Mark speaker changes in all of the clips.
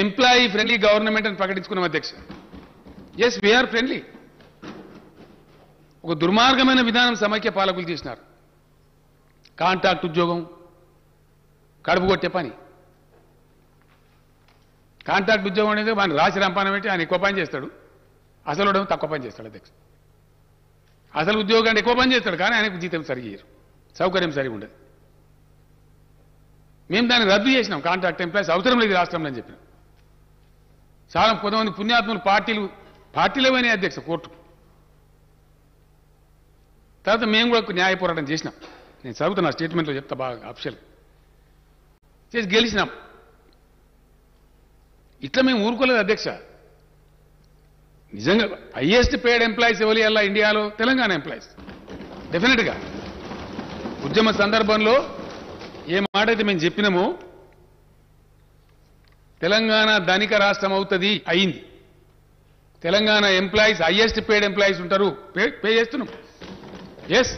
Speaker 1: employee friendly government అని ప్రకటించుకున్నాం అధ్యక్ష yes we are friendly ఒక దుర్మార్గమైన విధానం సమైక్య పాలకులు చేసినారు కాంట్రాక్ట్ ఉద్యోగం కడుపు కొట్టే పని కాంట్రాక్ట్ ఉద్యోగం అనేది వాడిని రాసి రంపాన పెట్టి ఆయన ఎక్కువ పని చేస్తాడు అసలు వాడేమో తక్కువ పని చేస్తాడు అధ్యక్ష అసలు ఉద్యోగాన్ని ఎక్కువ పని చేస్తాడు కానీ ఆయనకు జీతం సరిగేయరు సౌకర్యం సరిగా ఉండదు మేము దాన్ని రద్దు చేసినాం కాంట్రాక్ట్ ఎంప్లాయీస్ అవసరం లేదు ఈ రాష్ట్రంలో అని చెప్పినాం చాలా కొంతమంది పుణ్యాత్ములు పార్టీలు పార్టీలే పోయినాయి అధ్యక్ష కోర్టు తర్వాత మేము కూడా ఒక న్యాయ పోరాటం చేసినాం నేను చదువుతున్నా స్టేట్మెంట్లో చెప్తా బాగా అఫిషియల్ చేసి గెలిచినాం ఇట్లా మేము ఊరుకోలేదు అధ్యక్ష నిజంగా హైయెస్ట్ పేడ్ ఎంప్లాయీస్ ఎవరి అలా ఇండియాలో తెలంగాణ ఎంప్లాయీస్ డెఫినెట్గా ఉద్యమ సందర్భంలో ఏ మాట అయితే మేము చెప్పినామో తెలంగాణ ధనిక రాష్ట్రం అవుతుంది అయింది Telangana employees highest paid employees ఉంటారు పే పే చేస్తున్నాం ఎస్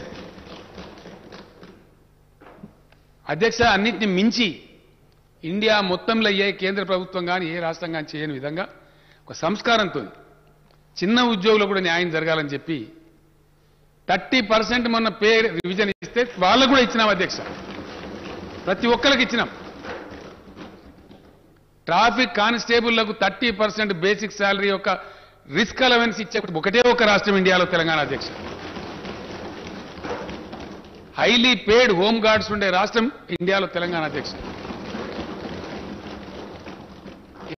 Speaker 1: అధ్యక్ష అన్నిటిని మించి ఇండియా మొత్తంలో ఏ కేంద్ర ప్రభుత్వం కానీ ఏ రాష్ట్రం కానీ చేయని విధంగా ఒక సంస్కారంతో చిన్న ఉద్యోగులకు కూడా న్యాయం జరగాలని చెప్పి థర్టీ పర్సెంట్ మొన్న పే రివిజన్ ఇస్తే వాళ్ళకు కూడా ఇచ్చినాం అధ్యక్ష ప్రతి ఒక్కరికి ఇచ్చినాం ట్రాఫిక్ కానిస్టేబుల్లకు థర్టీ పర్సెంట్ బేసిక్ శాలరీ యొక్క రిస్క్ అలవెన్స్ ఇచ్చే ఒకటే ఒక రాష్ట్రం ఇండియాలో తెలంగాణ అధ్యక్ష హైలీ పేడ్ హోమ్ గార్డ్స్ ఉండే రాష్ట్రం ఇండియాలో తెలంగాణ అధ్యక్ష